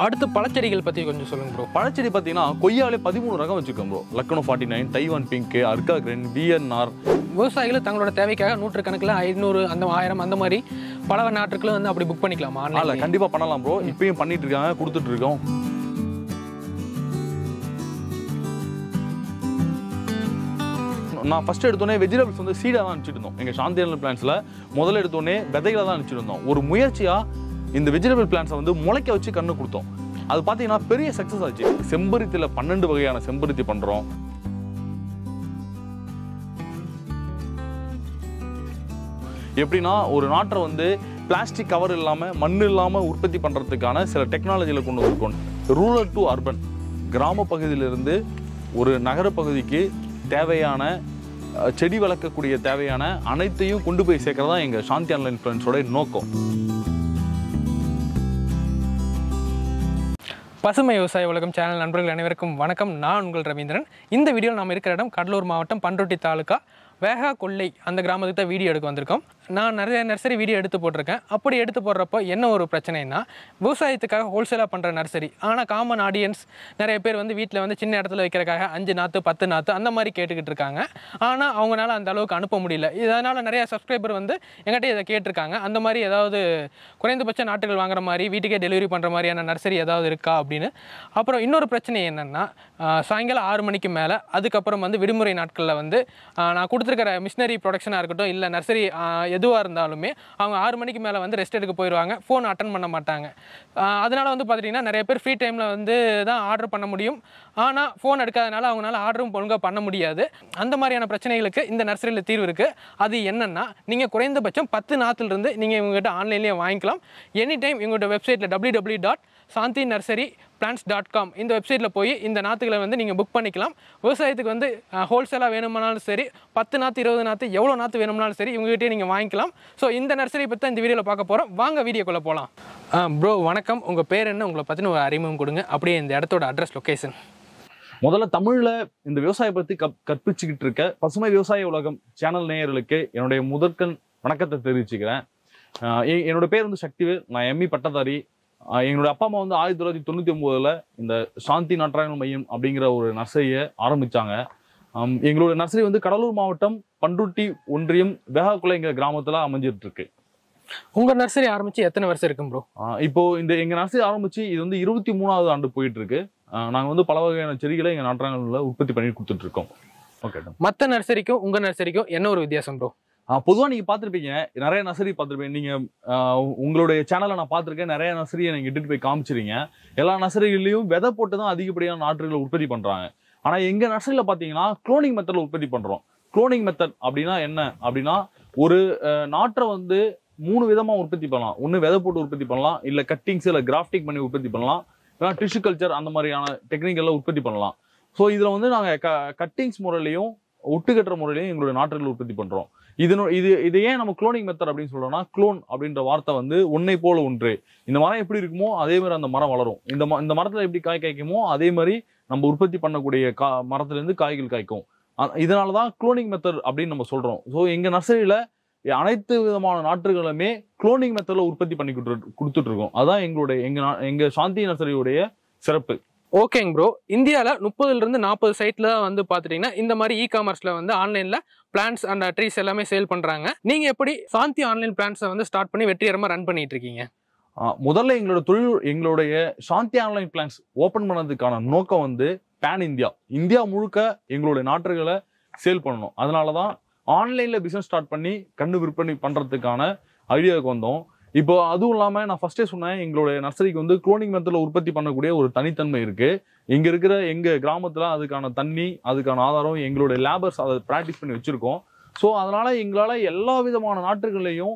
அடுத்து பழச்செடிகள் பற்றி கொஞ்சம் சொல்லுங்க ப்ரோ பழச்செடி பார்த்தீங்கன்னா கொய்யாலே பதிமூணு ரகம் வச்சிருக்கோம் bro Lucknow forty nine Taiwan pink Arka கிரென் விஎன்ஆர் விவசாயிகள் தங்களோட தேவைக்காக நூற்றுக்கணக்கில் ஐநூறு அந்த ஆயிரம் அந்த மாதிரி பல நாட்டுகளும் வந்து அப்படி புக் பண்ணிக்கலாமா அல்ல ஆன்லைன் கண்டிப்பாக பண்ணலாம் ப்ரோ இப்பயும் பண்ணிட்டு இருக்காங்க கொடுத்துட்டு இருக்கோம் நான் ஃபர்ஸ்ட் எடுத்தோடனே வெஜிடபிள்ஸ் வந்து சீடாக தான் அனுப்பிச்சிட்டு இருந்தோம் எங்கள் சாந்தியான பிளான்ஸில் முதல்ல எடுத்தோடனே விதைகளை தான் அனுப்பிச்சிட்டு இருந்தோம் ஒரு முயற்சியாக இந்த வெஜிடபிள் பிளான்ஸை வந்து முளைக்க வச்சு கண்ணு கொடுத்தோம் அது பார்த்தீங்கன்னா பெரிய சக்ஸஸ் ஆச்சு செம்பருத்தியில் பன்னெண்டு வகையான செம்பருத்தி பண்ணுறோம் எப்படின்னா ஒரு நாட்டை வந்து பிளாஸ்டிக் கவர் இல்லாமல் மண் இல்லாமல் உற்பத்தி பண்ணுறதுக்கான சில டெக்னாலஜியில் கொண்டு வந்திருக்கோம் ரூரல் டு அர்பன் கிராம பகுதியிலிருந்து ஒரு நகர பகுதிக்கு தேவையான அஹ், செடி வளர்க்கக்கூடிய தேவையான அனைத்தையும் கொண்டு போய் சேர்க்கறது தான் எங்கள் சாந்தி ஆன்லைன் ஃப்ரெண்ட்ஸோட நோக்கம் பசுமை விவசாய உலகம் சேனல் நண்பர்கள் அனைவருக்கும் வணக்கம் நான் உங்கள் ரவீந்திரன் இந்த வீடியோவில் நம்ம இருக்கிற இடம் கடலூர் மாவட்டம் பண்ருட்டி தாலுக்கா வேகா கொள்ளை அந்த கிராமத்துக்கு தான் வீடியோ எடுக்க வந்திருக்கோம் நான் நிறைய நர்சரி வீடியோ எடுத்து போட்டிருக்கேன் அப்படி எடுத்து போடுறப்போ என்ன ஒரு பிரச்சனைனா விவசாயத்துக்காக ஹோல்சேலாக பண்ணுற நர்சரி ஆனால் காமன் ஆடியன்ஸ் நிறைய பேர் வந்து வீட்டில் வந்து சின்ன இடத்துல வைக்கிறக்காக அஞ்சு நாற்று பத்து நாற்று அந்த மாதிரி கேட்டுக்கிட்டு இருக்காங்க ஆனால் அவங்களால அந்த அளவுக்கு அனுப்ப முடியல இதனால் நிறைய சப்ஸ்கிரைபர் வந்து எங்கிட்ட இதை கேட்டிருக்காங்க அந்த மாதிரி ஏதாவது குறைந்தபட்ச நாட்டுகள் வாங்குற மாதிரி வீட்டுக்கே டெலிவரி பண்ணுற மாதிரியான நர்சரி ஏதாவது இருக்கா அப்படின்னு அப்புறம் இன்னொரு பிரச்சனை என்னென்னா சாயங்காலம் ஆறு மணிக்கு மேலே அதுக்கப்புறம் வந்து விடுமுறை நாட்களில் வந்து ஆஹ், நான் கொடுத்துருக்கிற மிஷினரி ப்ரொடக்ஷனாக இருக்கட்டும் இல்லை நர்சரி எதுவாக இருந்தாலுமே அவங்க ஆறு மணிக்கு மேலே வந்து ரெஸ்ட் எடுக்க போயிடுவாங்க ஃபோன் அட்டன் பண்ண மாட்டாங்க அதனால் வந்து பார்த்துட்டிங்கன்னா நிறைய பேர் ஃப்ரீ டைமில் வந்து தான் ஆர்டர் பண்ண முடியும் ஆனால் ஃபோன் எடுக்காதனால அவங்களால ஆர்டரும் ஒழுங்காக பண்ண முடியாது அந்த மாதிரியான பிரச்சனைகளுக்கு இந்த நர்சரியில் தீர்வு இருக்குது அது என்னென்னா நீங்கள் குறைந்தபட்சம் பத்து நாற்றுலேருந்து நீங்கள் இவங்ககிட்ட ஆன்லைன்லேயே வாங்கிக்கலாம் எனி டைம் இவங்கள்ட்ட வெப்சைட்டில் W W dot Shanthi nursery plants dot com இந்த வெப்சைட்டில் போய் இந்த நாற்றுகளை வந்து நீங்கள் புக் பண்ணிக்கலாம் விவசாயத்துக்கு வந்து ஹோல்சேலாக வேணுமானாலும் சரி பத்து நாற்று இருபது நாற்று எவ்வளோ நாற்று வேணும்னாலும் சரி இவங்ககிட்டயே நீங்கள் வாங்கிக்கலாம் ஸோ இந்த நர்சரி பற்றி தான் இந்த வீடியோவில் பார்க்க போகிறோம் வாங்க வீடியோக்குள்ளே போகலாம் ப்ரோ வணக்கம் உங்கள் பேர் என்ன உங்களை பற்றின ஒரு அறிமுகம் கொடுங்க அப்படியே இந்த இடத்தோட அட்ரஸ் லொக்கேஷன் முதல்ல தமிழ்ல இந்த விவசாய பத்தி கப் கற்பிச்சுக்கிட்டு இருக்க பசுமை விவசாய உலகம் சேனல் நேயர்களுக்கு என்னுடைய முதற்கண் வணக்கத்தை தெரிவிச்சுக்கிறேன் ஆஹ் எ- என்னோட பேர் வந்து சக்திவேல் நான் எம்இ பட்டதாரி ஆஹ் எங்களோட அப்பா அம்மா வந்து ஆயிரத்தி தொள்ளாயிரத்தி தொண்ணூத்தி ஒன்பதுல இந்த சாந்தி நாட்டாயண மையம் அப்படிங்கிற ஒரு நர்சரியை ஆரம்பிச்சாங்க ஆம், எங்களோட நர்சரி வந்து கடலூர் மாவட்டம் பண்ருட்டி ஒன்றியம் வேகாக்குளைங்கிற கிராமத்துல அமைஞ்சிட்டு இருக்கு உங்கள் நர்சரி ஆரம்பித்து எத்தனை வருஷம் இருக்கும் ப்ரோ ஆஹ் இப்போ இந்த எங்க நர்சரி ஆரம்பிச்சு இது வந்து இருபத்தி மூணாவது ஆண்டு போயிட்டு இருக்கு ஆஹ் நாங்க வந்து பல வகையான செடிகளை எங்க நாட்டாங்கல்ல உற்பத்தி பண்ணி கொடுத்துட்டு இருக்கோம் ஓகே மற்ற நர்சரிக்கும் உங்கள் நர்சரிக்கும் என்ன ஒரு வித்தியாசம் ப்ரோ பொதுவா நீங்க பார்த்திருப்பீங்க நிறைய நர்சரி பார்த்திருப்பீங்க நீங்க ஆஹ் உங்களுடைய சேனலை நான் பார்த்திருக்கேன் நிறைய நர்சரியை நீங்க இட்டுட்டு போய் காமிச்சிருங்க எல்லா நர்சரிகள்லயும் விதை போட்டு தான் அதிகப்படியான நாற்றுகளை உற்பத்தி பண்றாங்க ஆனா எங்க நர்சரியில பாத்தீங்கன்னா குளோனிங் மெத்தட்ல உற்பத்தி பண்றோம் குளோனிங் மெத்தட் அப்படின்னா என்ன அப்படின்னா ஒரு ஆஹ் நாற்றை வந்து மூணு விதமா உற்பத்தி பண்ணலாம் ஒண்ணு விதை போட்டு உற்பத்தி பண்ணலாம் இல்ல கட்டிங்ஸ் இல்ல கிராஃப்டிங் பண்ணி உற்பத்தி பண்ணலாம் இல்லைனா டிஷ்யூ கல்ச்சர் அந்த மாதிரியான டெக்னிக்கெல்லாம் உற்பத்தி பண்ணலாம் ஸோ இதுல வந்து நாங்க க கட்டிங்ஸ் முறையிலையும் ஒட்டு கட்டுற முறையிலையும் எங்களுடைய நாற்றுகள் உற்பத்தி பண்றோம் இதனோ இது இது ஏன் நம்ம குளோனிங் மெத்தட் அப்படின்னு சொல்றோம்னா குளோன் அப்படின்ற வார்த்தை வந்து ஒன்னை போல ஒன்று இந்த மரம் எப்படி இருக்குமோ அதே மாதிரி அந்த மரம் வளரும் இந்த ம இந்த மரத்துல எப்படி காய் காய்க்குமோ அதே மாதிரி நம்ம உற்பத்தி பண்ணக்கூடிய கா மரத்துல இருந்து காய்கள் காய்க்கும் அ- இதனாலதான் குளோனிங் மெத்தட் அப்படின்னு நம்ம சொல்றோம் ஸோ எங்க நர்சரியில அனைத்து விதமான நாற்றுகளுமே குளோனிங் மெத்தட்ல உற்பத்தி பண்ணி கொடுத்துட்டு கொடுத்துட்டு இருக்கோம் அதான் எங்களுடைய எங்க நா- எங்க சாந்தி நர்சரியுடைய சிறப்பு ஓகேங்க ப்ரோ இந்தியாவில் முப்பதுலேருந்து நாற்பது சைட்டில் வந்து பார்த்துட்டிங்கன்னா இந்த மாதிரி இ காமர்ஸில் வந்து ஆன்லைனில் பிளான்ஸ் அண்ட் ட்ரீஸ் எல்லாமே சேல் பண்ணுறாங்க நீங்கள் எப்படி சாந்தி ஆன்லைன் பிளான்ஸை வந்து ஸ்டார்ட் பண்ணி வெற்றிகரமாக ரன் பண்ணிட்டு இருக்கீங்க ஆ, முதல்ல எங்களோட தொழில் எங்களுடைய சாந்தி ஆன்லைன் பிளான்ஸ் ஓபன் பண்ணதுக்கான நோக்கம் வந்து பேன் இந்தியா இந்தியா முழுக்க எங்களுடைய நாற்றுகளை சேல் பண்ணணும் அதனால தான் ஆன்லைன்ல பிசினஸ் ஸ்டார்ட் பண்ணி கண்ணு விற்பனை பண்றதுக்கான ஐடியாவுக்கு வந்தோம் இப்போ அதுவும் இல்லாம நான் ஃபர்ஸ்டே சொன்னேன் எங்களுடைய நர்சரிக்கு வந்து குளோனிங் மெத்தட்ல உற்பத்தி பண்ணக்கூடிய ஒரு தனித்தன்மை இருக்கு இங்க இருக்கிற எங்க கிராமத்துல அதுக்கான தண்ணி அதுக்கான ஆதாரம் எங்களுடைய லேபர்ஸ் அதை ப்ராக்டிஸ் பண்ணி வச்சிருக்கோம் ஸோ அதனால எங்களால எல்லா விதமான நாற்றுகளையும்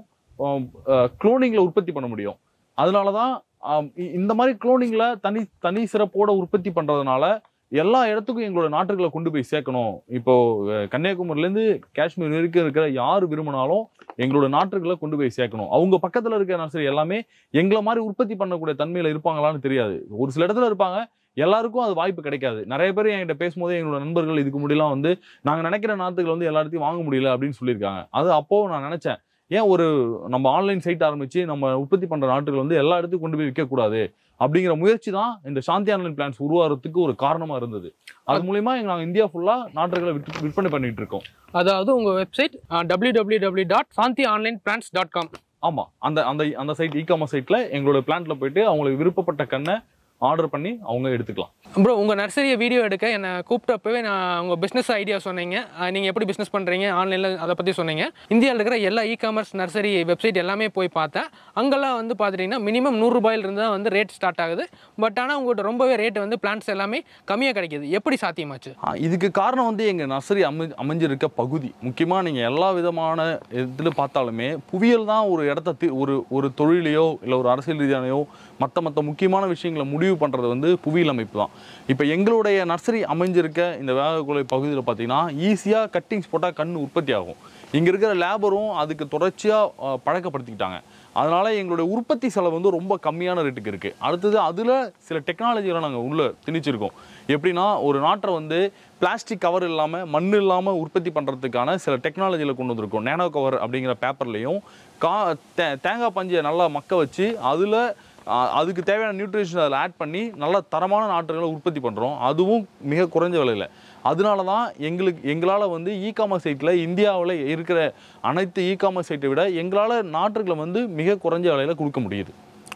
குளோனிங்ல உற்பத்தி பண்ண முடியும் அதனால தான் ஆம், இ- இந்த மாதிரி குளோனிங்ல தனி தனி சிறப்போட உற்பத்தி பண்றதுனால எல்லா இடத்துக்கும் எங்களோட நாட்டுகளை கொண்டு போய் சேர்க்கணும் இப்போ அஹ், கன்னியாகுமரியிலேருந்து காஷ்மீர் வரைக்கும் இருக்கிற யார் விரும்பினாலும் எங்களோட நாட்டுகளை கொண்டு போய் சேர்க்கணும் அவங்க பக்கத்துல இருக்கிற நர்சரி எல்லாமே எங்களை மாதிரி உற்பத்தி பண்ணக்கூடிய தன்மையில இருப்பாங்களான்னு தெரியாது ஒரு சில இடத்துல இருப்பாங்க எல்லாருக்கும் அது வாய்ப்பு கிடைக்காது நிறைய பேர் என்கிட்ட பேசும்போது எங்களோட நண்பர்கள் இதுக்கு முன்னாடிலாம் வந்து நாங்க நினைக்கிற நாட்டுகள் வந்து எல்லா இடத்தையும் வாங்க முடியல அப்படின்னு சொல்லியிருக்காங்க அது அப்போ நான் நினைச்சேன் ஏன் ஒரு நம்ம ஆன்லைன் சைட் ஆரம்பிச்சு நம்ம உற்பத்தி பண்ற நாட்டுகள் வந்து எல்லா இடத்துக்கும் கொண்டு போய் விற்கக்கூடாது அப்படிங்கிற முயற்சி தான் இந்த சாந்தி ஆன்லைன் பிளான்ஸ் உருவாகிறதுக்கு ஒரு காரணமா இருந்தது அது மூலியமா எங்க நாங்க இந்தியா ஃபுல்லா நாட்டுகளை விற்று- விற்பனை பண்ணிட்டு இருக்கோம் அதாவது உங்கள் website W W W dot Shanthi online plants dot com ஆமா அந்த அந்த அந்த சைட் இ காமர்ஸ் சைட்ல எங்களோட பிளான்ட்ல போயிட்டு அவங்களுக்கு விருப்பப்பட்ட கண்ணை ஆர்டர் பண்ணி அவங்க எடுத்துக்கலாம் ப்ரோ உங்கள் நர்சரியை வீடியோ எடுக்க என்னை கூப்பிட்டப்பவே நான் உங்கள் பிஸ்னஸ் ஐடியா சொன்னீங்க நீங்கள் எப்படி பிஸ்னஸ் பண்ணுறீங்க ஆன்லைனில் அதை பற்றி சொன்னீங்க இந்தியாவில் இருக்கிற எல்லா இ காமர்ஸ் நர்சரி வெப்சைட் எல்லாமே போய் பார்த்தேன் அங்கெல்லாம் வந்து பார்த்துட்டிங்கன்னா மினிமம் நூறுரூபாயிலிருந்து தான் வந்து ரேட் ஸ்டார்ட் ஆகுது பட் ஆனால் உங்கள்கிட்ட ரொம்பவே ரேட் வந்து பிளான்ஸ் எல்லாமே கம்மியாக கிடைக்கிது எப்படி சாத்தியமாச்சு ஆ, இதுக்கு காரணம் வந்து எங்க நர்சரி அமை அமைஞ்சிருக்க பகுதி முக்கியமா நீங்க எல்லா விதமான இதுல பார்த்தாலுமே புவியியல் தான் ஒரு இடத்த தி- ஒரு ஒரு தொழிலையோ இல்ல ஒரு அரசியல் ரீதியானையோ மற்ற மற்ற முக்கியமான விஷயங்களை முடிவு பண்றது வந்து புவியியல் அமைப்பு தான் இப்போ எங்களுடைய நர்சரி அமைஞ்சிருக்க இந்த வேகக்குலை பகுதியில் பார்த்தீங்கன்னா ஈஸியாக கட்டிங்ஸ் போட்டால் கண் உற்பத்தி ஆகும் இங்கே இருக்கிற லேபரும் அதுக்கு தொடர்ச்சியாக பழக்கப்படுத்திக்கிட்டாங்க அதனால எங்களுடைய உற்பத்தி செலவு வந்து ரொம்ப கம்மியான ரேட்டுக்கு இருக்கு அடுத்தது அதில் சில டெக்னாலஜிகளை நாங்கள் உள்ள திணிச்சிருக்கோம் எப்படின்னா ஒரு நாட்டை வந்து பிளாஸ்டிக் கவர் இல்லாமல் மண் இல்லாமல் உற்பத்தி பண்ணுறதுக்கான சில டெக்னாலஜியில் கொண்டு வந்திருக்கோம் நேனோ கவர் அப்படிங்கிற பேப்பர்லையும் கா தே- தேங்காய் பஞ்சை நல்லா மக்க வச்சு அதில் அதுக்கு தேவையான நியூட்ரிஷன் அதில் ஆட் பண்ணி நல்ல தரமான நாற்றுகளை உற்பத்தி பண்ணுறோம் அதுவும் மிக குறைஞ்ச விலையில் அதனால தான் எங்களுக்கு எங்களால் வந்து இ காமர்ஸ் சைட்டில் இந்தியாவில் இருக்கிற அனைத்து இ காமர்ஸ் சைட்டை விட எங்களால் நாற்றுகளை வந்து மிக குறைஞ்ச விலையில் கொடுக்க முடியுது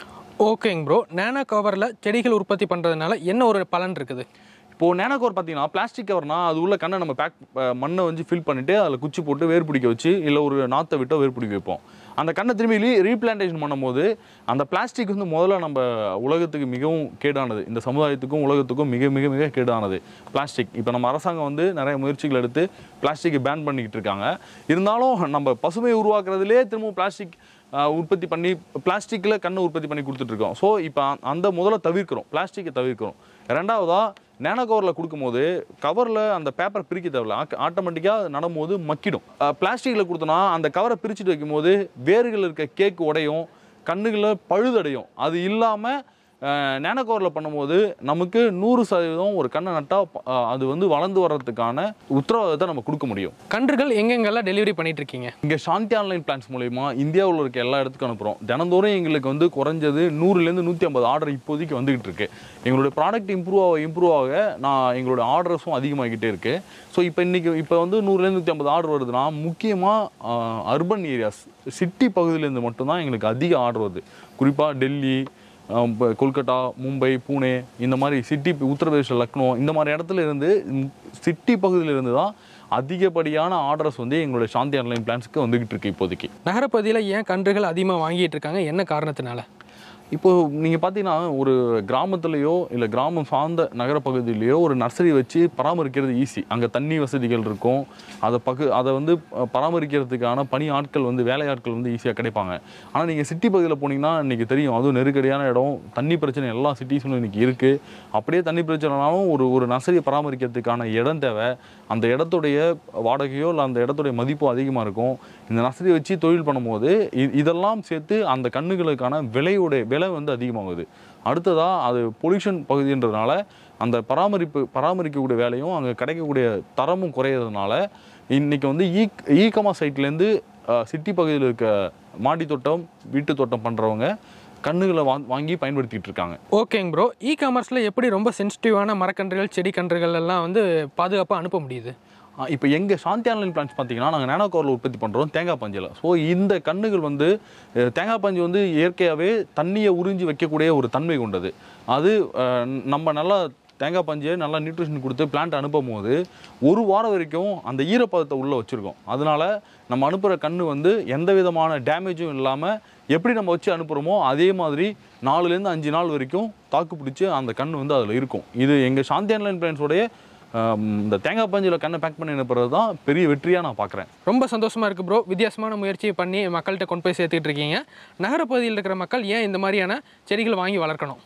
ஓகேங்க ப்ரோ நேனோ கவரில் செடிகள் உற்பத்தி பண்ணுறதுனால என்ன ஒரு பலன் இருக்குது இப்போது நேனோ கவர் பார்த்தீங்கன்னா பிளாஸ்டிக் கவர்னா அது உள்ள கண்ணை நம்ம பேக் மண்ணை வந்து ஃபில் பண்ணிட்டு அதில் குச்சி போட்டு வேர் பிடிக்க வச்சு இல்லை ஒரு நாற்றை விட்டோ வேர் பிடிக்க வைப்போம் அந்த கண்ணை திரும்பி ரீ ரீப்ளான்டேஷன் பண்ணும்போது அந்த பிளாஸ்டிக் வந்து முதல்ல நம்ம உலகத்துக்கு மிகவும் கேடானது இந்த சமுதாயத்துக்கும் உலகத்துக்கும் மிக மிக மிக கேடானது பிளாஸ்டிக் இப்போ நம்ம அரசாங்கம் வந்து நிறைய முயற்சிகள் எடுத்து பிளாஸ்டிக்கை பேன் பண்ணிக்கிட்டு இருக்காங்க இருந்தாலும் நம்ம பசுமை உருவாக்குறதுலே திரும்ப பிளாஸ்டிக் உற்பத்தி பண்ணி பிளாஸ்டிக்கில் கண்ணை உற்பத்தி பண்ணி கொடுத்துட்ருக்கோம் ஸோ இப்போ அந்த முதல்ல தவிர்க்கிறோம் பிளாஸ்டிக்கை தவிர்க்கிறோம் ரெண்டாவதா நேனோ கவரில் கொடுக்கும்போது கவரில் அந்த பேப்பர் பிரிக்க தேவையில்ல ஆட்டோமேட்டிக்காக நடும்போது மக்கிடும் பிளாஸ்டிக்கில் கொடுத்தோன்னா அந்த கவரை பிரிச்சுட்டு வைக்கும்போது வேர்கள் இருக்க கேக் உடையும் கண்ணுகளில் பழுதடையும் அது இல்லாமல் நேனோ கவரில் பண்ணும்போது நமக்கு நூறு சதவீதம் ஒரு கண்ணை நட்டால் அது வந்து வளர்ந்து வர்றதுக்கான உத்தரவாதத்தை நம்ம கொடுக்க முடியும் கன்றுகள் எங்கெங்கெல்லாம் டெலிவரி பண்ணிட்டு இருக்கீங்க இங்கே சாந்தி ஆன்லைன் பிளான்ஸ் மூலயமா இந்தியாவில் இருக்க எல்லா இடத்துக்கும் அனுப்புகிறோம் தினந்தோறும் எங்களுக்கு வந்து குறைஞ்சது நூறுலேருந்து நூற்றி ஐம்பது ஆர்டர் இப்போதைக்கு வந்துகிட்டு இருக்கு எங்களுடைய ப்ராடக்ட் இம்ப்ரூவ் ஆக இம்ப்ரூவ் ஆக நான் எங்களோட ஆர்டர்ஸும் அதிகமாகிட்டே இருக்கு ஸோ இப்போ இன்னைக்கு இப்போ வந்து நூறுலேருந்து நூற்றி ஐம்பது ஆர்டர் வருதுன்னா முக்கியமாக அர்பன் ஏரியாஸ் சிட்டி பகுதியிலேருந்து மட்டும்தான் எங்களுக்கு அதிக ஆர்டர் வருது குறிப்பாக டெல்லி ஆஹ் இப்ப கொல்கட்டா மும்பை பூனே இந்த மாதிரி சிட்டி உத்தரப்பிரதேச லக்னோ இந்த மாதிரி இடத்துல இருந்து சிட்டி பகுதியில இருந்து தான் அதிகப்படியான ஆர்டர்ஸ் வந்து எங்களுடைய சாந்தி ஆன்லைன் பிளான்ஸ்க்கு வந்துகிட்டு இருக்கு இப்போதைக்கு நகரப்பகுதியில் ஏன் கன்றுகள் அதிகமாக வாங்கிட்டு இருக்காங்க என்ன காரணத்தினால இப்போ நீங்கள் பார்த்தீங்கன்னா ஒரு கிராமத்துலேயோ இல்லை கிராமம் சார்ந்த நகரப்பகுதியிலையோ ஒரு நர்சரி வச்சு பராமரிக்கிறது ஈஸி அங்கே தண்ணி வசதிகள் இருக்கும் அதை பகு அதை வந்து அஹ், பராமரிக்கிறதுக்கான பணி ஆட்கள் வந்து வேலை ஆட்கள் வந்து ஈஸியாக கிடைப்பாங்க ஆனால் நீங்கள் சிட்டி பகுதியில் போனீங்கன்னா இன்றைக்கி தெரியும் அதுவும் நெருக்கடியான இடம் தண்ணி பிரச்சனை எல்லா சிட்டிஸும் இன்றைக்கி இருக்குது அப்படியே தண்ணி பிரச்சனைனாலும் ஒரு ஒரு நர்சரியை பராமரிக்கிறதுக்கான இடம் தேவை அந்த இடத்துடைய வாடகையோ இல்லை அந்த இடத்துடைய மதிப்போ அதிகமாக இருக்கும் இந்த நர்சரி வச்சு தொழில் பண்ணும்போது இ- இதெல்லாம் சேர்த்து அந்த கண்ணுகளுக்கான விலையுடைய விலை வந்து அதிகமாகுது அடுத்ததாக அது பொல்யூஷன் பகுதின்றதுனால அந்த பராமரிப்பு பராமரிக்கக்கூடிய வேலையும் அங்கே கிடைக்கக்கூடிய தரமும் குறையிறதுனால இன்னைக்கு வந்து இ இ காமர்ஸ் சைட்லேருந்து சிட்டி பகுதியில் இருக்க மாடி தோட்டம் வீட்டு தோட்டம் பண்ணுறவங்க கண்ணுகளை வாங் வாங்கி பயன்படுத்திட்டு இருக்காங்க ஓகேங்க ப்ரோ இ காமர்ஸில் எப்படி ரொம்ப சென்சிட்டிவான மரக்கன்றுகள் செடி கன்றுகள் எல்லாம் வந்து பாதுகாப்பாக அனுப்ப முடியுது இப்போ எங்கள் சாந்தி ஆன்லைன் பிளான்ஸ் பார்த்தீங்கன்னா நாங்கள் நேனோ கவரில் உற்பத்தி பண்ணுறோம் தேங்காய் பஞ்சில் ஸோ இந்த கண்ணுகள் வந்து அஹ், தேங்காய் பஞ்சு வந்து இயற்கையாகவே தண்ணியை உறிஞ்சி வைக்கக்கூடிய ஒரு தன்மை கொண்டது அது அஹ், நம்ம நல்லா தேங்காய் பஞ்சை நல்லா நியூட்ரிஷன் கொடுத்து பிளான்ட் அனுப்பும் போது ஒரு வாரம் வரைக்கும் அந்த ஈரப்பதத்தை உள்ளே வச்சுருக்கோம் அதனால நம்ம அனுப்புகிற கண்ணு வந்து எந்த விதமான டேமேஜும் இல்லாமல் எப்படி நம்ம வச்சு அனுப்புகிறோமோ அதே மாதிரி நாலுலேருந்து அஞ்சு நாள் வரைக்கும் தாக்கு பிடிச்சி அந்த கண் வந்து அதில் இருக்கும் இது எங்கள் சாந்தி ஆன்லைன் பிளான்ஸோடைய ஆம், இந்த தேங்காய் பஞ்சில் கண்ணை பேக் பண்ணி அனுப்புறது தான் பெரிய வெற்றியாக நான் பார்க்குறேன் ரொம்ப சந்தோஷமாக இருக்குது ப்ரோ வித்தியாசமான முயற்சியை பண்ணி மக்கள்கிட்ட கொண்டு போய் சேர்த்துட்டு இருக்கீங்க நகரப்பகுதியில் இருக்கிற மக்கள் ஏன் இந்த மாதிரியான செடிகள் வாங்கி வளர்க்கணும்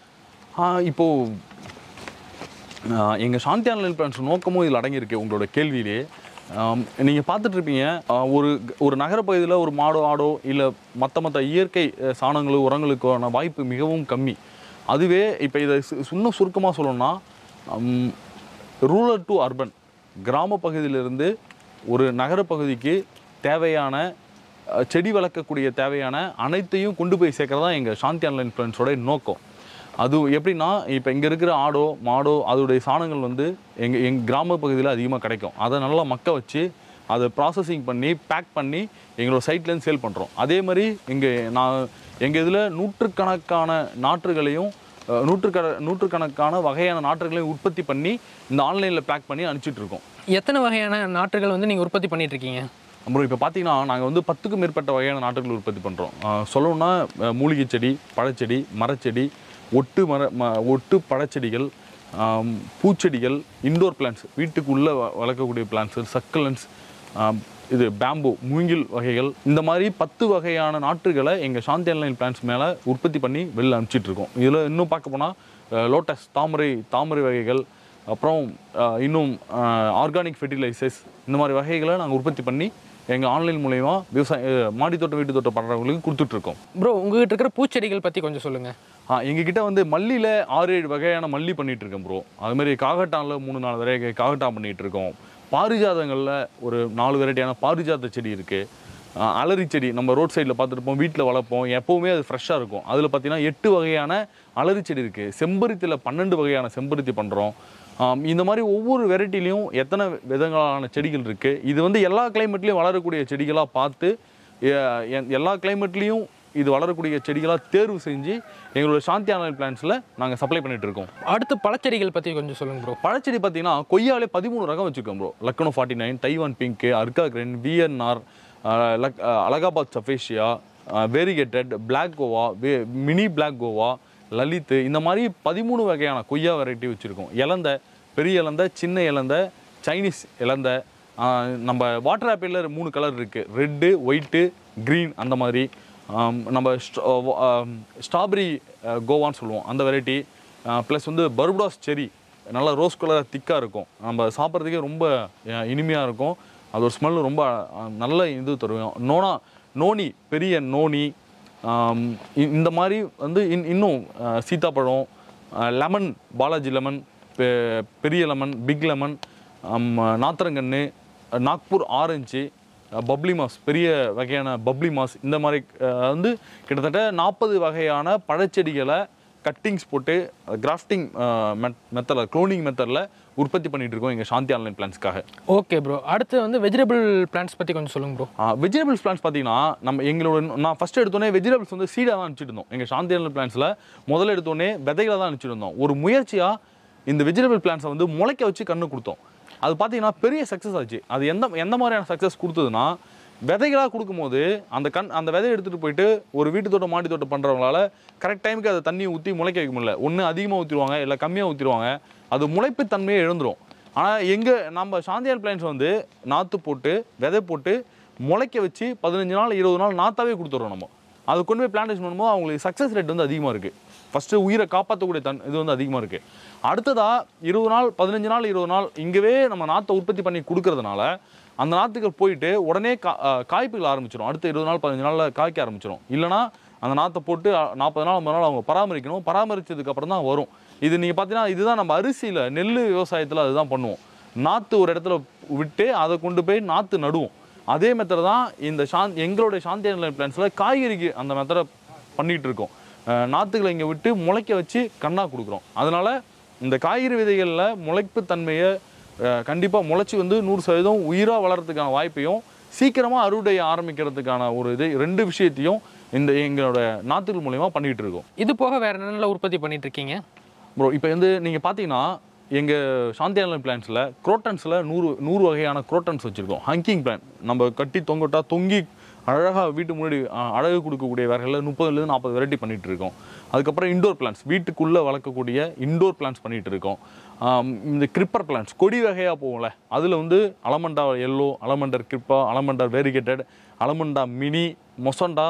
இப்போது எங்கள் சாந்தி ஆன்லைன் பிளான்ஸ் நோக்கமும் இதில் அடங்கியிருக்கு உங்களோட கேள்வியிலே நீங்கள் பார்த்துட்டு இருப்பீங்க ஆ, ஒரு ஒரு நகரப்பகுதியில் ஒரு மாடோ ஆடோ இல்லை மற்ற மற்ற இயற்கை அஹ், சாணங்கள் உரங்களுக்கான வாய்ப்பு மிகவும் கம்மி அதுவே இப்போ இதை சு- இன்னும் சுருக்கமாக சொல்லணும்னா ரூரல் டு அர்பன் கிராம பகுதியிலிருந்து ஒரு நகரப்பகுதிக்கு தேவையான அஹ், செடி வளர்க்கக்கூடிய தேவையான அனைத்தையும் கொண்டு போய் சேர்க்கறது தான் எங்கள் சாந்தி ஆன்லைன் ஃப்ரெண்ட்ஸோட நோக்கம் அது எப்படின்னா இப்போ இங்கே இருக்கிற ஆடோ மாடோ அதோடைய சாணங்கள் வந்து எங்கள் எங்கள் கிராம பகுதியில் அதிகமாக கிடைக்கும் அதை நல்லா மக்க வச்சு அதை ப்ராசஸிங் பண்ணி பேக் பண்ணி எங்களோட சைட்லேருந்து சேல் பண்ணுறோம் அதே மாதிரி இங்கே நான் எங்கள் இதில் நூற்றுக்கணக்கான நாற்றுகளையும் அஹ், நூற்றுக்கண நூற்றுக்கணக்கான வகையான நாற்றுகளையும் உற்பத்தி பண்ணி இந்த ஆன்லைனில் பேக் பண்ணி அனுப்பிச்சிட்டு இருக்கோம் எத்தனை வகையான நாற்றுகள் வந்து நீங்கள் உற்பத்தி பண்ணிட்டு இருக்கீங்க அப்புறம் இப்போ பார்த்தீங்கன்னா நாங்கள் வந்து பத்துக்கும் மேற்பட்ட வகையான நாற்றுகள் உற்பத்தி பண்ணுறோம் சொல்லணும்னா அஹ், மூலிகை செடி பழச்செடி மரச்செடி ஒட்டு மர ம ஒட்டு பழச்செடிகள் ஆம், பூச்செடிகள் இண்டோர் பிளான்ஸ் வீட்டுக்குள்ளே வளர்க்கக்கூடிய பிளான்ஸ் சக்கலன்ஸ் இது பேம்பு மூங்கில் வகைகள் இந்த மாதிரி பத்து வகையான நாற்றுகளை எங்கள் சாந்தி ஆன்லைன் பிளான்ஸ் மேலே உற்பத்தி பண்ணி வெளில அனுப்பிச்சிட்டு இருக்கோம் இதில் இன்னும் பார்க்க போனால் லோட்டஸ் தாமரை தாமரை வகைகள் அப்புறம் அஹ், இன்னும் ஆர்கானிக் ஃபெர்டிலைசர்ஸ் இந்த மாதிரி வகைகளை நாங்கள் உற்பத்தி பண்ணி எங்கள் ஆன்லைன் மூலயமா விவசாய அஹ், மாடி தோட்டம் வீட்டு தோட்டம் பண்ணுறவங்களுக்கு கொடுத்துட்ருக்கோம் ப்ரோ உங்ககிட்ட இருக்கிற பூச்செடிகள் பற்றி கொஞ்சம் சொல்லுங்கள் ஆ எங்ககிட்ட வந்து மல்லியில் ஆறு ஏழு வகையான மல்லி பண்ணிட்டு இருக்கேன் ப்ரோ அதுமாரி காகட்டானில் மூணு நாலு வெரைட்டி காகட்டான் பண்ணிட்டு இருக்கோம் பாரிஜாதங்களில் ஒரு நாலு வெரைட்டியான பாரிஜாத செடி இருக்குது அலரி செடி நம்ம ரோட் சைடில் பார்த்துருப்போம் வீட்டில் வளர்ப்போம் எப்போவுமே அது ஃப்ரெஷ்ஷாக இருக்கும் அதில் பார்த்தீங்கன்னா எட்டு வகையான அலரி செடி இருக்குது செம்பருத்தியில் பன்னெண்டு வகையான செம்பருத்தி பண்ணுறோம் இந்த மாதிரி ஒவ்வொரு வெரைட்டிலையும் எத்தனை விதங்களான செடிகள் இருக்குது இது வந்து எல்லா கிளைமேட்லேயும் வளரக்கூடிய செடிகளாக பார்த்து எ- எ- எல்லா கிளைமேட்லேயும் இது வளரக்கூடிய செடிகளாக தேர்வு செஞ்சு எங்களோட சாந்தி ஆன்லைன் பிளான்ஸில் நாங்கள் சப்ளை பண்ணிட்டு இருக்கோம் அடுத்து பழச்செடிகள் பற்றி கொஞ்சம் சொல்லுங்கள் ப்ரோ பழச்செடி பார்த்தீங்கன்னா கொய்யாலே பதிமூணு ரகம் வச்சுருக்கோம் bro Lucknow forty nine Taiwan pink Arka கிரென் விஎன்ஆர் லக் அலகாபாத் சஃபேஷியா வேரிகேட்டட் பிளாக் கோவா வே மினி பிளாக் கோவா லலித் இந்த மாதிரி பதிமூணு வகையான கொய்யா வெரைட்டி வச்சுருக்கோம் இலந்த பெரிய இலந்த சின்ன இலந்த சைனீஸ் இலந்த ஆஹ் நம்ம வாட்டர் ஆப்பிளில் மூணு கலர் இருக்குது ரெட்டு ஒயிட்டு க்ரீன் அந்த மாதிரி ஆம், நம்ம ஸ்ட்ராபெரி கோவான்னு சொல்லுவோம் அந்த வெரைட்டி ப்ளஸ் வந்து பர்படாஸ் செரி நல்லா ரோஸ் கலராக திக்காக இருக்கும் நம்ம சாப்பிட்றதுக்கே ரொம்ப அஹ், இனிமையாக இருக்கும் அதோட ஸ்மெல் ரொம்ப அஹ், நல்ல இது தரும் நோனா நோனி பெரிய நோனி ஆம், இ- இந்த மாதிரி வந்து இன் இன்னும் அஹ், சீத்தாப்பழம் லெமன் பாலாஜி லெமன் பெரிய லெமன் பிக் லெமன் நாத்திரங்கன்று நாக்பூர் ஆரஞ்சு பப்ளி மாஸ் பெரிய வகையான பப்ளி மாஸ் இந்த மாதிரி அஹ், வந்து கிட்டத்தட்ட நாற்பது வகையான பழச்செடிகளை கட்டிங்ஸ் போட்டு கிராஃப்டிங் மெத்தடில் க்ளோனிங் மெத்தடில் உற்பத்தி பண்ணிட்டு இருக்கோம் எங்கள் சாந்தி ஆன்லைன் பிளான்ஸ்க்காக ஓகே ப்ரோ அடுத்து வந்து வெஜிடபிள் பிளான்ஸ் பற்றி கொஞ்சம் சொல்லுங்கள் ப்ரோ வெஜிடபிள்ஸ் பிளான்ஸ் பார்த்தீங்கன்னா நம்ம எங்களோட நான் ஃபஸ்ட்டு எடுத்தோடனே வெஜிடபிள்ஸ் வந்து சீடாக தான் அனுப்பிச்சிட்டு இருந்தோம் எங்கள் சாந்தி ஆன்லைன் பிளான்ஸில் முதல்ல எடுத்தோடனே விதைகளை தான் அனுப்பிச்சிட்டு இருந்தோம் ஒரு முயற்சியாக இந்த வெஜிடபிள் பிளான்ஸை வந்து முளைக்க வச்சு கண்ணு கொடுத்தோம் அது பார்த்தீங்கன்னா பெரிய சக்ஸஸ் ஆச்சு அது எந்த எந்த மாதிரியான சக்ஸஸ் கொடுத்ததுன்னா விதைகளாக கொடுக்கும்போது அந்த கண் அந்த விதையை எடுத்துகிட்டு போயிட்டு ஒரு வீட்டு தோட்டம் மாடி தோட்டம் பண்ணுறவங்களால கரெக்ட் டைமுக்கு அதை தண்ணி ஊற்றி முளைக்க வைக்க முடியல ஒன்று அதிகமாக ஊற்றிடுவாங்க இல்லை கம்மியாக ஊற்றிடுவாங்க அது முளைப்பு தன்மையை எழுந்துரும் ஆனால் எங்கள் நம்ம சாந்தியார் பிளான்ஸ் வந்து நாற்று போட்டு விதை போட்டு முளைக்க வச்சு பதினஞ்சு நாள் இருபது நாள் நாத்தாவே கொடுத்துட்றோம் நம்ம அது கொண்டு போய் பிளான்டேஷன் பண்ணும்போது அவங்களுக்கு சக்ஸஸ் ரேட் வந்து அதிகமாக இருக்குது ஃபஸ்ட்டு உயிரை காப்பாற்றக்கூடிய தன் இது வந்து அதிகமாக இருக்குது அடுத்ததாக இருபது நாள் பதினஞ்சு நாள் இருபது நாள் இங்கவே நம்ம நாற்றை உற்பத்தி பண்ணி கொடுக்கறதுனால அந்த நாற்றுகள் போயிட்டு உடனே கா அஹ் காய்ப்புகள் ஆரம்பிச்சிடும் அடுத்த இருபது நாள் பதினஞ்சு நாளில் காய்க்க ஆரம்பிச்சிடும் இல்லைனா அந்த நாற்றை போட்டு நாற்பது நாள் ஐம்பது நாள் அவங்க பராமரிக்கணும் பராமரிச்சதுக்கு அப்புறம் தான் வரும் இது நீங்கள் பார்த்தீங்கன்னா இதுதான் நம்ம அரிசியில் நெல் விவசாயத்தில் அதுதான் பண்ணுவோம் நாற்று ஒரு இடத்துல விட்டு அதை கொண்டு போய் நாற்று நடுவோம் அதே மெத்தட் தான் இந்த சாந்த் எங்களுடைய சாந்தி பிளான்ஸில் காய்கறிக்கு அந்த மெத்தடை பண்ணிகிட்டு இருக்கோம் அஹ் நாற்றுகளை இங்கே விட்டு முளைக்க வச்சு கண்ணா கொடுக்குறோம் அதனால் இந்த காய்கறி விதைகளில் முளைப்பு தன்மையை கண்டிப்பாக முளைச்சி வந்து நூறு சதவீதம் உயிராக வளர்கிறதுக்கான வாய்ப்பையும் சீக்கிரமாக அறுவடை ஆரம்பிக்கிறதுக்கான ஒரு இது ரெண்டு விஷயத்தையும் இந்த எங்களோட நாற்றுகள் மூலயமா பண்ணிகிட்டு இருக்கோம் இது போக வேறு என்னென்ன உற்பத்தி பண்ணிட்டு இருக்கீங்க ப்ரோ இப்போ வந்து நீங்கள் பார்த்தீங்கன்னா எங்கள் சாந்தி ஆன்லைன் பிளான்ஸில் குரோட்டன்ஸில் நூறு நூறு வகையான குரோட்டன்ஸ் வச்சுருக்கோம் ஹங்கிங் பிளான் நம்ம கட்டி தொங்கட்டா தொங்கி அழகாக வீட்டு முன்னாடி அஹ், அழகு கொடுக்கக்கூடிய வகைகளில் முப்பதுலேருந்து நாற்பது வெரைட்டி பண்ணிகிட்டு இருக்கோம் அதுக்கப்புறம் இண்டோர் பிளான்ஸ் வீட்டுக்குள்ளே வளர்க்கக்கூடிய இண்டோர் பிளான்ஸ் பண்ணிகிட்டு இருக்கோம் ஆம், இந்த கிரிப்பர் பிளான்ஸ் கொடி வகையாக போகும்ல அதில் வந்து அலமண்டா எல்லோ அலமண்டர் கிரிப்பா அலமண்டர் வேரிகேட்டட் அலமண்டா மினி மொசண்டா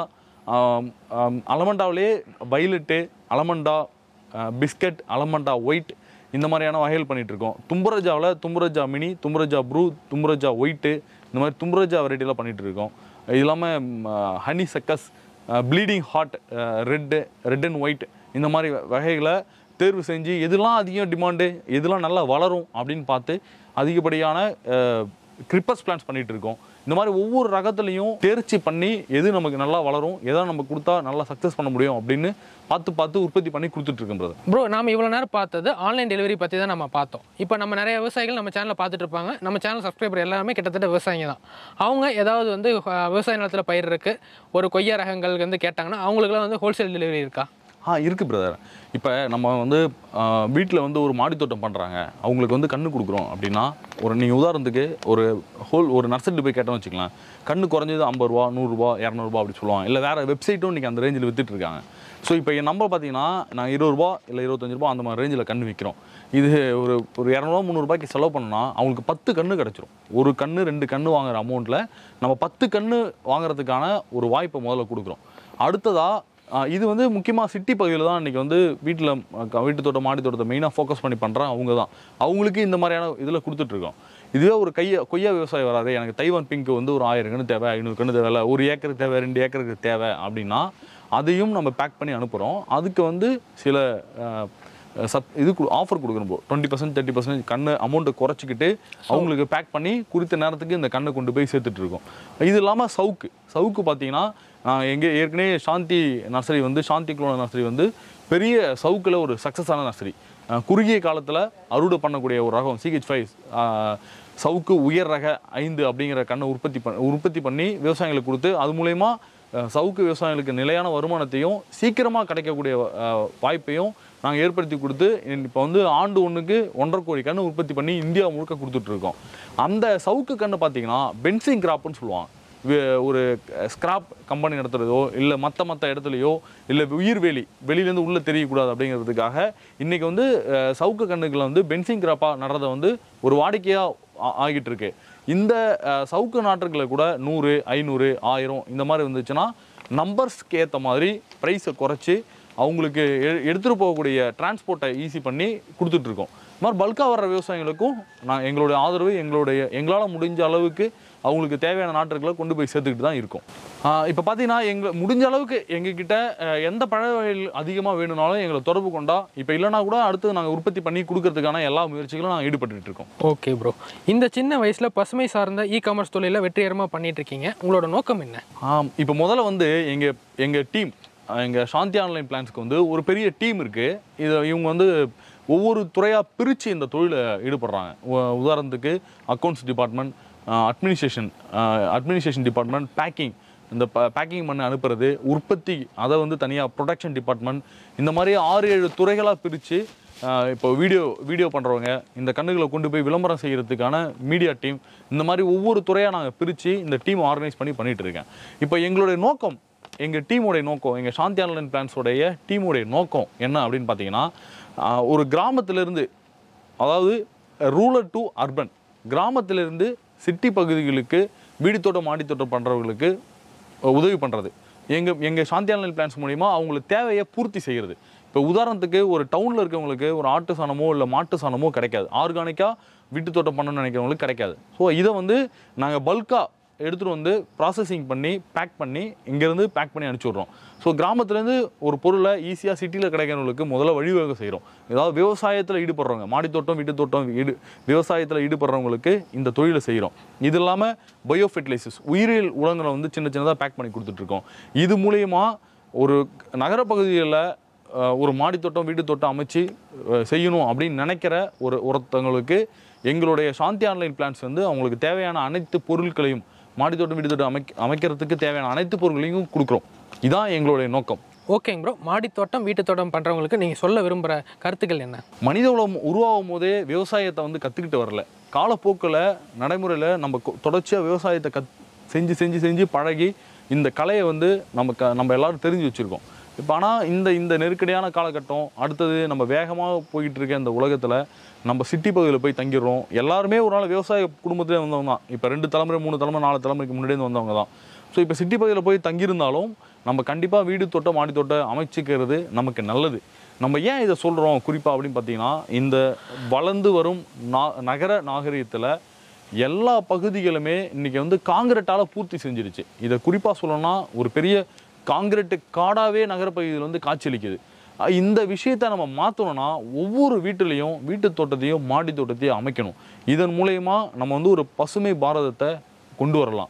அலமண்டாவிலே violet allamanda biscuit allamanda white இந்த மாதிரியான வகைகள் பண்ணிட்டு இருக்கோம் தும்பரஜாவில் தும்பரஜா மினி தும்பரஜா ப்ரூ தும்பரஜா ஒயிட்டு இந்த மாதிரி தும்பரஜா வெரைட்டிலாம் பண்ணிட்டு இருக்கோம் இது இல்லாமல் honeysuckles bleeding heart red red and white இந்த மாதிரி வ- வகைகளை தேர்வு செஞ்சு எதெல்லாம் அதிகம் டிமாண்டு எதெல்லாம் நல்லா வளரும் அப்படின்னு பார்த்து அதிகப்படியான கிரிப்பஸ் பிளான்ஸ் பண்ணிட்டு இருக்கோம் இந்த மாதிரி ஒவ்வொரு ரகத்துலையும் தேர்ச்சி பண்ணி எது நமக்கு நல்லா வளரும் எதை நம்ம கொடுத்தா நல்லா சக்ஸஸ் பண்ண முடியும் அப்படின்னு பார்த்து பார்த்து உற்பத்தி பண்ணி கொடுத்துட்டு இருக்கேன் பிரதர் ப்ரோ நாம இவ்வளோ நேரம் பார்த்தது ஆன்லைன் டெலிவரி பற்றி தான் நம்ம பார்த்தோம் இப்போ நம்ம நிறைய விவசாயிகள் நம்ம சேனலை பார்த்துட்டு இருப்பாங்க நம்ம சேனல் சப்ஸ்கிரைபர் எல்லாமே கிட்டத்தட்ட விவசாயிங்க தான் அவங்க ஏதாவது வந்து அஹ், விவசாய நிலத்தில் பயிர் இருக்கு ஒரு கொய்யா ரகங்கள் வந்து கேட்டாங்கன்னா அவங்களுக்குலாம் வந்து ஹோல்சேல் டெலிவரி இருக்கா ஆ இருக்குது பிரதர் இப்போ நம்ம வந்து வீட்டில் வந்து ஒரு மாடி தோட்டம் பண்ணுறாங்க அவங்களுக்கு வந்து கண்ணு கொடுக்குறோம் அப்படின்னா ஒரு நீங்கள் உதாரணத்துக்கு ஒரு ஹோல் ஒரு நர்சரி போய் கேட்டோம்னு வச்சுக்கலாம் கண்ணு குறைஞ்சது ஐம்பது ரூபா நூறுரூவா இரநூறுபா அப்படி சொல்லுவாங்க இல்லை வேறு வெப்சைட்டும் இன்றைக்கி அந்த ரேஞ்சில் வித்துட்டு இருக்காங்க ஸோ இப்போ என் நம்பர் பார்த்தீங்கன்னா நான் இருபது ரூபா இல்லை இருபத்தஞ்சு ரூபா அந்த மாதிரி ரேஞ்சில் கண்ணு விற்கிறோம் இது ஒரு ஒரு இரநூறுவா முந்நூறுபாய்க்கு செலவு பண்ணோம்னா அவங்களுக்கு பத்து கண்ணு கிடச்சிரும் ஒரு கண்ணு ரெண்டு கண்ணு வாங்குற அமௌண்ட்டில் நம்ம பத்து கண்ணு வாங்குறதுக்கான ஒரு வாய்ப்பை முதல்ல கொடுக்குறோம் அடுத்ததாக ஆஹ் இது வந்து முக்கியமாக சிட்டி பகுதியில் தான் இன்றைக்கி வந்து வீட்டில் வீட்டு தோட்டம் மாடி தோட்டத்தை மெயினாக ஃபோக்கஸ் பண்ணி பண்ணுறாங்க அவங்க தான் அவங்களுக்கு இந்த மாதிரியான இதில் கொடுத்துட்ருக்கோம் இதுவே ஒரு கையை கொய்யா விவசாயி வராது எனக்கு தைவான் பிங்க் வந்து ஒரு ஆயிரம் கன்று தேவை ஐநூறு கன்று தேவை இல்லை ஒரு ஏக்கருக்கு தேவை ரெண்டு ஏக்கருக்கு தேவை அப்படின்னா அதையும் நம்ம பேக் பண்ணி அனுப்புகிறோம் அதுக்கு வந்து சில ஆஹ், சப் இது ஆஃபர் கொடுக்குறோம் bro twenty percent thirty percent கண்ணு அமௌண்ட்டை குறைச்சிக்கிட்டு அவங்களுக்கு பேக் பண்ணி குறித்த நேரத்துக்கு இந்த கண்ணை கொண்டு போய் சேர்த்துட்டு இருக்கோம் இது இல்லாமல் சவுக்கு சவுக்கு பார்த்தீங்கன்னா எங்கே ஏற்கனவே சாந்தி நர்சரி வந்து சாந்தி குளோன நர்சரி வந்து பெரிய சவுக்கில் ஒரு சக்ஸஸான நர்சரி குறுகிய காலத்தில் அறுவடை பண்ணக்கூடிய ஒரு ரகம் சிஹெச் ஃபைவ் சவுக்கு உயர் ரக ஐந்து அப்படிங்கிற கண்ணை உற்பத்தி பண்ண உற்பத்தி பண்ணி விவசாயிகளுக்கு கொடுத்து அது மூலயமா அஹ், சவுக்கு விவசாயிகளுக்கு நிலையான வருமானத்தையும் சீக்கிரமாக கிடைக்கக்கூடிய அஹ், வாய்ப்பையும் நாங்கள் ஏற்படுத்தி கொடுத்து இப்போ வந்து ஆண்டு ஒன்றுக்கு ஒன்றரை கோடி கன்று உற்பத்தி பண்ணி இந்தியா முழுக்க கொடுத்துட்ருக்கோம் அந்த சவுக்கு கன்று பார்த்தீங்கன்னா பென்சிங் கிராப்னு சொல்லுவாங்க வே- ஒரு ஸ்கிராப் கம்பெனி நடத்துறதோ இல்லை மற்ற மற்ற இடத்துலையோ இல்லை உயிர்வேலி வெளியிலேருந்து உள்ளே தெரியக்கூடாது அப்படிங்கிறதுக்காக இன்றைக்கி வந்து அஹ், சவுக்கு கண்ணுகளை வந்து பென்சிங் கிராப்பாக நடுறதை வந்து ஒரு வாடிக்கையாக ஆகிட்டு இருக்கு இந்த அஹ், சவுக்கு நாற்றுகளை கூட நூறு ஐநூறு ஆயிரம் இந்த மாதிரி வந்துச்சுன்னா நம்பர்ஸ்க்கு ஏற்ற மாதிரி ப்ரைஸை குறைச்சி அவங்களுக்கு எ- எடுத்துகிட்டு போகக்கூடிய டிரான்ஸ்போர்ட்டை ஈஸி பண்ணி கொடுத்துட்ருக்கோம் இது மாதிரி பல்காக வர்ற விவசாயிகளுக்கும் நான் எங்களுடைய ஆதரவு எங்களுடைய எங்களால் முடிஞ்ச அளவுக்கு அவங்களுக்கு தேவையான நாட்டுகளை கொண்டு போய் சேர்த்துக்கிட்டு தான் இருக்கோம் இப்போ பார்த்தீங்கன்னா எங்க முடிஞ்ச அளவுக்கு எங்ககிட்ட அஹ், எந்த பழ வகைகள் அதிகமாக வேணும்னாலும் எங்களை தொடர்பு கொண்டா இப்போ இல்லைனா கூட அடுத்து நாங்கள் உற்பத்தி பண்ணி கொடுக்கறதுக்கான எல்லா முயற்சிகளும் நாங்கள் ஈடுபட்டுட்டு இருக்கோம் ஓகே ப்ரோ இந்த சின்ன வயசில் பசுமை சார்ந்த இ காமர்ஸ் தொழிலில் வெற்றிகரமாக பண்ணிட்டு இருக்கீங்க உங்களோட நோக்கம் என்ன ஆம் இப்போ முதல்ல வந்து எங்கள் எங்கள் டீம் எங்கள் சாந்தி ஆன்லைன் பிளான்ஸ்க்கு வந்து ஒரு பெரிய டீம் இருக்குது இது இவங்க வந்து ஒவ்வொரு துறையாக பிரித்து இந்த தொழிலை ஈடுபடுறாங்க உ- உதாரணத்துக்கு accounts department administration administration department packing இந்த பேக்கிங் பண்ண அனுப்புறது உற்பத்தி அதை வந்து தனியாக ப்ரொடக்ஷன் டிபார்ட்மெண்ட் இந்த மாதிரி ஆறு ஏழு துறைகளாக பிரித்து இப்போ வீடியோ வீடியோ பண்ணுறவங்க இந்த கண்ணுகளை கொண்டு போய் விளம்பரம் செய்கிறதுக்கான மீடியா டீம் இந்த மாதிரி ஒவ்வொரு துறையாக நாங்கள் பிரித்து இந்த டீம் ஆர்கனைஸ் பண்ணி பண்ணிட்டு இருக்கேன் இப்போ எங்களுடைய நோக்கம் எங்கள் டீமுடைய நோக்கம் எங்கள் சாந்தி ஆன்லைன் பிளான்ஸோடைய டீமுடைய நோக்கம் என்ன அப்படின்னு பார்த்தீங்கன்னா ஆஹ், ஒரு கிராமத்திலிருந்து அதாவது ரூரல் டு அர்பன் கிராமத்திலிருந்து சிட்டி பகுதிகளுக்கு வீடு தோட்டம் மாடி தோட்டம் பண்ணுறவங்களுக்கு உதவி பண்ணுறது எங்கள் எங்கள் சாந்தி ஆன்லைன் பிளான்ஸ் மூலிமா அவங்களுக்கு தேவையை பூர்த்தி செய்கிறது இப்போ உதாரணத்துக்கு ஒரு டவுனில் இருக்கவங்களுக்கு ஒரு ஆட்டு சாணமோ இல்லை மாட்டு சாணமோ கிடைக்காது ஆர்கானிக்காக வீட்டு தோட்டம் பண்ணணும்னு நினைக்கிறவங்களுக்கு கிடைக்காது ஸோ இதை வந்து நாங்கள் பல்காக எடுத்துகிட்டு வந்து ப்ராசஸிங் பண்ணி பேக் பண்ணி இங்கேருந்து பேக் பண்ணி அனுப்பிச்சி விட்றோம் ஸோ கிராமத்துலேருந்து ஒரு பொருளை ஈஸியாக சிட்டியில் கிடைக்கிறவங்களுக்கு முதல்ல வழிவகை செய்கிறோம் ஏதாவது விவசாயத்தில் ஈடுபடுறவங்க மாடி தோட்டம் வீட்டு தோட்டம் ஈடு விவசாயத்தில் ஈடுபடுறவங்களுக்கு இந்த தொழிலை செய்கிறோம் இது இல்லாமல் பயோ ஃபெர்டிலைசர்ஸ் உயிரியல் உரங்களை வந்து சின்ன சின்னதாக பேக் பண்ணி கொடுத்துட்ருக்கோம் இது மூலயமா ஒரு நகரப்பகுதிகளில் அஹ், ஒரு மாடி தோட்டம் வீட்டு தோட்டம் அமைச்சு அஹ், செய்யணும் அப்படின்னு நினைக்கிற ஒரு ஒருத்தவங்களுக்கு எங்களுடைய சாந்தி ஆன்லைன் பிளான்ஸ் வந்து அவங்களுக்கு தேவையான அனைத்து பொருட்களையும் மாடி தோட்டம் வீட்டு தோட்டம் அமைக்க அமைக்கிறதுக்கு தேவையான அனைத்து பொருட்களையும் கொடுக்குறோம் இதான் எங்களுடைய நோக்கம் ஓகேங்க ப்ரோ மாடி தோட்டம் வீட்டு தோட்டம் பண்ணுறவங்களுக்கு நீங்கள் சொல்ல விரும்புகிற கருத்துக்கள் என்ன மனித உலகம் உருவாகும் போதே விவசாயத்தை வந்து கற்றுக்கிட்டு வரல காலப்போக்கில் நடைமுறையில் நம்ம கொ- தொடர்ச்சியாக விவசாயத்தை கத் செஞ்சு செஞ்சு செஞ்சு பழகி இந்த கலையை வந்து நம்ம க நம்ம எல்லாரும் தெரிஞ்சு வச்சுருக்கோம் இப்போ ஆனால் இந்த இந்த நெருக்கடியான காலகட்டம் அடுத்தது நம்ம வேகமாக போயிட்டு இருக்க இந்த உலகத்தில் நம்ம சிட்டி பகுதியில் போய் தங்கிடுறோம் எல்லாருமே ஒரு நாள் விவசாய குடும்பத்திலே வந்தவங்க தான் இப்போ ரெண்டு தலைமுறை மூணு தலைமுறை நாலு தலைமுறைக்கு முன்னாடியே வந்தவங்க தான் ஸோ இப்போ சிட்டி பகுதியில் போய் தங்கியிருந்தாலும் நம்ம கண்டிப்பாக வீடு தோட்டம் மாடி தோட்டம் அமைச்சிக்கிறது நமக்கு நல்லது நம்ம ஏன் இதை சொல்கிறோம் குறிப்பாக அப்படின்னு பார்த்தீங்கன்னா இந்த வளர்ந்து வரும் நா நகர நாகரிகத்தில் எல்லா பகுதிகளுமே இன்னைக்கு வந்து காங்கிரட்டால் பூர்த்தி செஞ்சிருச்சு இதை குறிப்பாக சொல்லணும்னா ஒரு பெரிய காங்கிரட்டு காடாவே நகரப்பகுதியில் வந்து காட்சியளிக்குது அஹ் இந்த விஷயத்தை நம்ம மாற்றணும்னா ஒவ்வொரு வீட்டிலையும் வீட்டு தோட்டத்தையும் மாடி தோட்டத்தையும் அமைக்கணும் இதன் மூலயமா நம்ம வந்து ஒரு பசுமை பாரதத்தை கொண்டு வரலாம்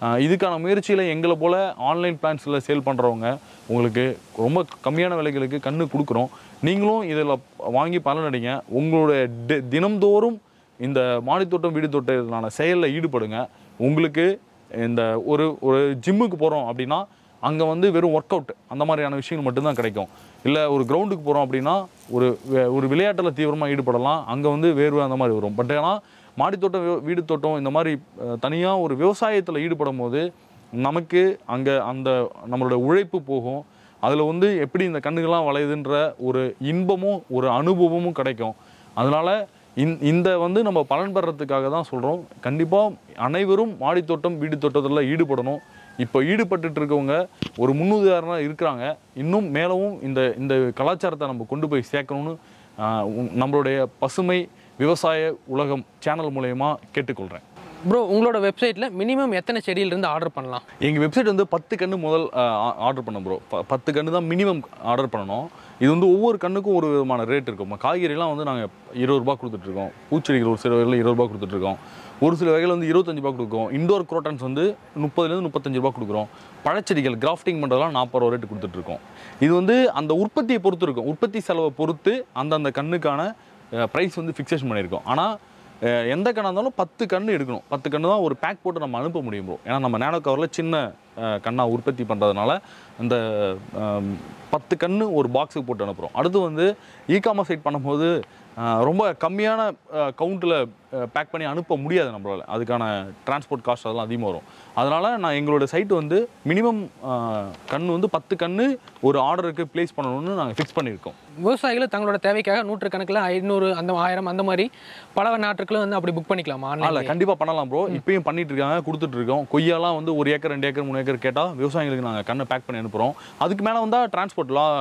ஆஹ் இதுக்கான முயற்சியில் எங்களை போல் ஆன்லைன் பிளான்ஸில் சேல் பண்ணுறவங்க உங்களுக்கு ரொம்ப கம்மியான விலைகளுக்கு கன்று கொடுக்குறோம் நீங்களும் இதில் வாங்கி பலனடைங்க உங்களுடைய தி- தினம்தோறும் இந்த மாடித்தோட்டம் வீடு தோட்டத்திலான செயலில் ஈடுபடுங்க உங்களுக்கு இந்த ஒரு ஒரு ஜிம்முக்கு போகிறோம் அப்படின்னா அங்கே வந்து வெறும் ஒர்க் அவுட் அந்த மாதிரியான விஷயங்கள் மட்டும்தான் கிடைக்கும் இல்லை ஒரு கிரவுண்டுக்கு போகிறோம் அப்படின்னா ஒரு வே- ஒரு விளையாட்டில் தீவிரமாக ஈடுபடலாம் அங்கே வந்து வேர்வை அந்த மாதிரி வரும் பட் ஆனால் மாடித்தோட்டம் வி- வீடு தோட்டம் இந்த மாதிரி தனியாக ஒரு விவசாயத்தில் ஈடுபடும் போது நமக்கு அங்கே அந்த நம்மளோட உழைப்பு போகும் அதில் வந்து எப்படி இந்த கண்ணுகள்லாம் வளையுதுன்ற ஒரு இன்பமும் ஒரு அனுபவமும் கிடைக்கும் அதனால இந் இந்த வந்து நம்ம பலன் பெறத்துக்காக தான் சொல்கிறோம் கண்டிப்பாக அனைவரும் மாடித்தோட்டம் வீடு தோட்டத்தில் ஈடுபடணும் இப்போ ஈடுபட்டுட்டு இருக்கவங்க ஒரு முன்னுதாரணம் இருக்கிறாங்க இன்னும் மேலவும் இந்த இந்த கலாச்சாரத்தை நம்ம கொண்டு போய் சேர்க்கணும்னு ஆஹ், உம், நம்மளுடைய பசுமை விவசாய உலகம் சேனல் மூலயமா கேட்டுக்கொள்கிறேன் ப்ரோ உங்களோட வெப்சைட்டில் மினிமம் எத்தனை செடியிலிருந்து ஆர்டர் பண்ணலாம் எங்கள் வெப்சைட் வந்து பத்து கன்று முதல் ஆர்டர் பண்ண ப்ரோ பத்து கன்று தான் மினிமம் ஆர்டர் பண்ணணும் இது வந்து ஒவ்வொரு கண்ணுக்கும் ஒரு விதமான ரேட் இருக்கும் இப்போ காய்கறிலாம் வந்து நாங்கள் இருபது ரூபா கொடுத்துட்ருக்கோம் பூச்செடிகள் ஒரு சில வகையில் இருபது ரூபா கொடுத்துட்ருக்கோம் ஒரு சில வகையில் வந்து இருபத்தஞ்சு ரூபா கொடுக்குறோம் இண்டோர் குரோட்டன்ஸ் வந்து முப்பதுலேருந்து முப்பத்தஞ்சு ரூபா கொடுக்குறோம் பழச்செடிகள் கிராஃப்டிங் பண்ணுறதுலாம் நாற்பது ரூபா ரேட்டு கொடுத்துட்ருக்கோம் இது வந்து அந்த உற்பத்தியை பொறுத்து இருக்கும் உற்பத்தி செலவை பொறுத்து அந்தந்த கண்ணுக்கான ப்ரைஸ் வந்து ஃபிக்சேஷன் பண்ணியிருக்கோம் ஆனால் அஹ் எந்த கண்ணாக இருந்தாலும் பத்து கன்று எடுக்கணும் பத்து கன்று தான் ஒரு பேக் போட்டு நம்ம அனுப்ப முடியும் bro. ஏன்னா நம்ம நேனோ கவரில் சின்ன அஹ், கண்ணா உற்பத்தி பண்ணுறதுனால அந்த அஹ், பத்து கன்று ஒரு பாக்ஸுக்கு போட்டு அனுப்புகிறோம் அடுத்து வந்து இ காமர்ஸ் சைட் பண்ணும்போது அஹ், ரொம்ப கம்மியான கவுண்ட்டில் பேக் பண்ணி அனுப்ப முடியாது நம்மளால் அதுக்கான டிரான்ஸ்போர்ட் காஸ்ட் அதெல்லாம் அதிகமாக வரும் அதனால் நான் எங்களோட சைட் வந்து மினிமம் கன்று வந்து பத்து கன்று ஒரு ஆர்டருக்கு ப்ளேஸ் பண்ணணும்னு நாங்கள் ஃபிக்ஸ் பண்ணியிருக்கோம் விவசாயிகள் தங்களோட தேவைக்காக நூற்றுக்கணக்கில் ஐநூறு அந்த ஆயிரம் அந்த மாதிரி பல நாட்டுகளும் வந்து அப்படி புக் பண்ணிக்கலாமா இல்ல ஆன்லைன் கண்டிப்பா பண்ணலாம் ப்ரோ இப்பயும் பண்ணிட்டு இருக்காங்க கொடுத்துட்டு இருக்கோம் கொய்யாலாம் வந்து ஒரு ஏக்கர் ரெண்டு ஏக்கர் மூணு ஏக்கர் கேட்டா விவசாயிகளுக்கு நாங்க கண்ணை பேக் பண்ணி அனுப்புறோம் அதுக்கு மேல வந்தா டிரான்ஸ்போர்ட்லாம்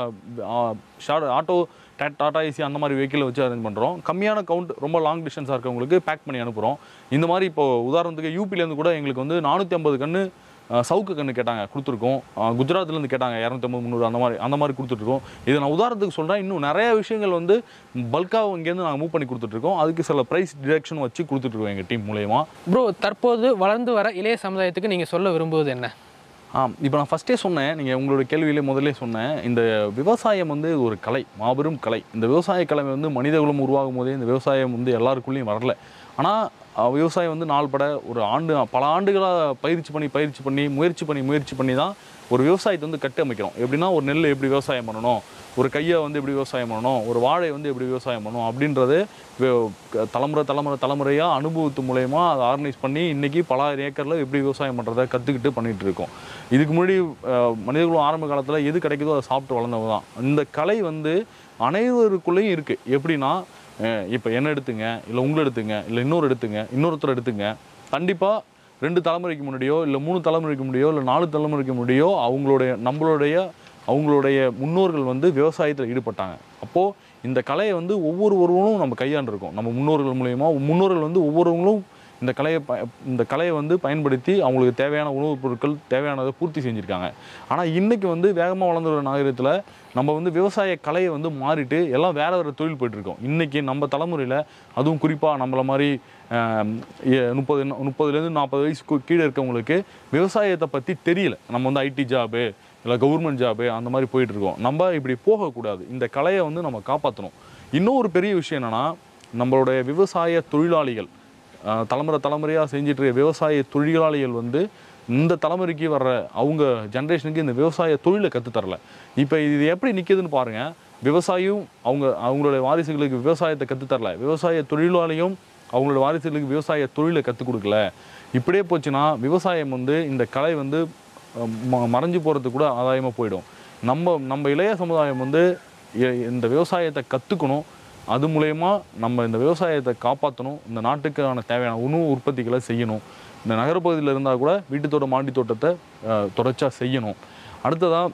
ஷார்ட் ஆட்டோ டாடா ஏசி அந்த மாதிரி வெஹிக்கிள் வச்சு அரேஞ்ச் பண்றோம் கம்மியான கவுண்ட் ரொம்ப லாங் டிஸ்டன்ஸாக இருக்கவங்களுக்கு பேக் பண்ணி அனுப்புறோம் இந்த மாதிரி இப்போ உதாரணத்துக்கு யூபிலேருந்து கூட எங்களுக்கு வந்து நானூற்றி ஐம்பது கன்று அஹ், சவுக்கு கன்று கேட்டாங்க கொடுத்துருக்கோம் அஹ், குஜராத்லேருந்து கேட்டாங்க இரநூத்தம்பது முந்நூறு அந்த மாதிரி அந்த மாதிரி கொடுத்துட்ருக்கோம் இதை நான் உதாரணத்துக்கு சொல்கிறேன் இன்னும் நிறைய விஷயங்கள் வந்து பல்காக இங்கேருந்து நாங்கள் மூவ் பண்ணி கொடுத்துட்ருக்கோம் அதுக்கு சில ப்ரைஸ் டிரெக்ஷன் வச்சு கொடுத்துட்ருக்கோம் எங்கள் டீம் மூலயமா ப்ரோ தற்போது வளர்ந்து வர இளைய சமுதாயத்துக்கு நீங்கள் சொல்ல விரும்புவது என்ன ஆம் இப்போ நான் ஃபஸ்ட்டே சொன்னேன் நீங்கள் உங்களோட கேள்வியிலே முதல்ல சொன்னேன் இந்த விவசாயம் வந்து ஒரு கலை மாபெரும் கலை இந்த விவசாய கலை வந்து மனிதகுலம் உருவாகும் போதே இந்த விவசாயம் வந்து எல்லாருக்குள்ளேயும் வரல ஆனால் விவசாயம் வந்து நாள்பட ஒரு ஆண்டு பல ஆண்டுகளாக பயிற்சி பண்ணி பயிற்சி பண்ணி முயற்சி பண்ணி முயற்சி பண்ணி தான் ஒரு விவசாயத்தை வந்து கட்டமைக்கிறோம் எப்படின்னா ஒரு நெல் எப்படி விவசாயம் பண்ணணும் ஒரு கையை வந்து எப்படி விவசாயம் பண்ணணும் ஒரு வாழை வந்து எப்படி விவசாயம் பண்ணணும் அப்படின்றது வே- க- தலைமுறை தலைமுறை தலைமுறையாக அனுபவத்து மூலயமா அதை ஆர்கனைஸ் பண்ணி இன்னைக்கு பல ஏக்கரில் எப்படி விவசாயம் பண்ணுறதை கற்றுக்கிட்டு பண்ணிட்டு இருக்கோம் இதுக்கு முன்னாடி அஹ், மனிதர்களும் ஆரம்ப காலத்தில் எது கிடைக்குதோ அதை சாப்பிட்டு வளர்ந்தவங்க தான் இந்த கலை வந்து அனைவருக்குள்ளேயும் இருக்குது எப்படின்னா இப்போ என்ன எடுத்துங்க இல்லை உங்களை எடுத்துங்க இல்லை இன்னொரு எடுத்துங்க இன்னொருத்தர் எடுத்துங்க கண்டிப்பாக ரெண்டு தலைமுறைக்கு முன்னாடியோ இல்லை மூணு தலைமுறைக்கு முன்னாடியோ இல்லை நாலு தலைமுறைக்கு முன்னாடியோ அவங்களுடைய நம்மளுடைய அவங்களுடைய முன்னோர்கள் வந்து விவசாயத்தில் ஈடுபட்டாங்க அப்போது இந்த கலையை வந்து ஒவ்வொருவரும் நம்ம கையாண்டிருக்கோம் நம்ம முன்னோர்கள் மூலயமா முன்னோர்கள் வந்து ஒவ்வொருவங்களும் இந்த கலையை ப இந்த கலையை வந்து பயன்படுத்தி அவங்களுக்கு தேவையான உணவுப் பொருட்கள் தேவையானதை பூர்த்தி செஞ்சுருக்காங்க ஆனால் இன்னைக்கு வந்து வேகமாக வளர்ந்து வர நாகரிகத்தில் நம்ம வந்து விவசாய கலையை வந்து மாறிட்டு எல்லாம் வேற வேறு தொழில் போயிட்டுருக்கோம் இன்னைக்கு நம்ம தலைமுறையில் அதுவும் குறிப்பாக நம்மள மாதிரி ஆம், எ- முப்பது முப்பதுலேருந்து நாற்பது வயசுக்கு கீழே இருக்கவங்களுக்கு விவசாயத்தை பற்றி தெரியல நம்ம வந்து ஐடி ஜாபு இல்லை கவர்மெண்ட் ஜாபு அந்த மாதிரி போயிட்டு இருக்கோம் நம்ம இப்படி போகக்கூடாது இந்த கலையை வந்து நம்ம காப்பாற்றணும் இன்னும் ஒரு பெரிய விஷயம் என்னன்னா நம்மளுடைய விவசாய தொழிலாளிகள் ஆஹ், தலைமுறை தலைமுறையாக செஞ்சுட்டு இருக்க விவசாய தொழிலாளிகள் வந்து இந்த தலைமுறைக்கு வர்ற அவங்க ஜென்ரேஷனுக்கு இந்த விவசாய தொழிலை கற்றுத்தரல இப்போ இது எப்படி நிற்கிதுன்னு பாருங்கள் விவசாயியும் அவங்க அவங்களுடைய வாரிசுகளுக்கு விவசாயத்தை கற்றுத்தரல விவசாய தொழிலாளியும் அவங்களோட வாரிசுகளுக்கு விவசாய தொழிலை கற்றுக் கொடுக்கல இப்படியே போச்சுன்னா விவசாயம் வந்து இந்த கலை வந்து அஹ், ம- மறைஞ்சு போகிறதுக்கு கூட ஆதாயமாக போயிடும் நம்ம நம்ம இளைய சமுதாயம் வந்து இ- இந்த விவசாயத்தை கற்றுக்கணும் அது மூலயமா நம்ம இந்த விவசாயத்தை காப்பாற்றணும் இந்த நாட்டுக்கான தேவையான உணவு உற்பத்திகளை செய்யணும் இந்த நகரப்பகுதியில் இருந்தால் கூட வீட்டுத்தோட்ட மாடி தோட்டத்தை தொடர்ச்சியாக செய்யணும் அடுத்ததாக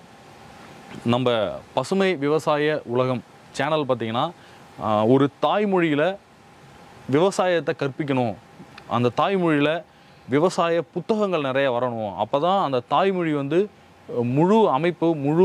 நம்ம பசுமை விவசாய உலகம் சேனல் பார்த்தீங்கன்னா ஆஹ், ஒரு தாய்மொழியில் விவசாயத்தை கற்பிக்கணும் அந்த தாய்மொழியில் விவசாய புத்தகங்கள் நிறைய வரணும் அப்போ தான் அந்த தாய்மொழி வந்து அஹ், முழு அமைப்பு முழு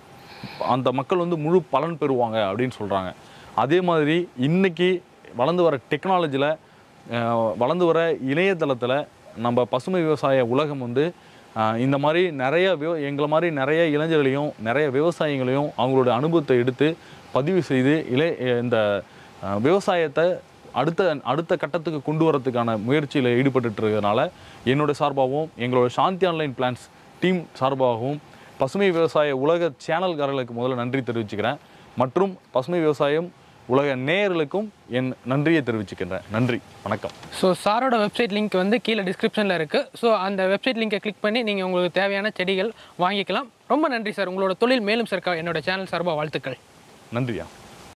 அந்த மக்கள் வந்து முழு பலன் பெறுவாங்க அப்படின்னு சொல்கிறாங்க அதே மாதிரி இன்னைக்கு வளர்ந்து வர டெக்னாலஜியில் வளர்ந்து வர இணையதளத்தில் நம்ம பசுமை விவசாய உலகம் வந்து ஆஹ், இந்த மாதிரி நிறைய விவ எங்களை மாதிரி நிறைய இளைஞர்களையும் நிறைய விவசாயிகளையும் அவங்களோட அனுபவத்தை எடுத்து பதிவு செய்து இளை இந்த ஆஹ், விவசாயத்தை அடுத்த அடுத்த கட்டத்துக்கு கொண்டு வரதுக்கான முயற்சியில் ஈடுபட்டுட்டு இருக்கிறதுனால என்னோட சார்பாகவும் எங்களோட சாந்தி ஆன்லைன் பிளான்ஸ் டீம் சார்பாகவும் பசுமை விவசாய உலக சேனல்காரர்களுக்கு முதல்ல நன்றி தெரிவிச்சுக்கிறேன் மற்றும் பசுமை விவசாயம் உலக நேயர்களுக்கும் என் நன்றியை தெரிவிச்சுக்கின்றேன் நன்றி வணக்கம் ஸோ சாரோட வெப்சைட் லிங்க் வந்து கீழே டிஸ்கிரிப்ஷனில் இருக்குது ஸோ அந்த வெப்சைட் லிங்கை கிளிக் பண்ணி நீங்கள் உங்களுக்கு தேவையான செடிகள் வாங்கிக்கலாம் ரொம்ப நன்றி சார் உங்களோட தொழில் மேலும் சேர்க்க என்னோட சேனல் சார்பாக வாழ்த்துக்கள் நன்றியா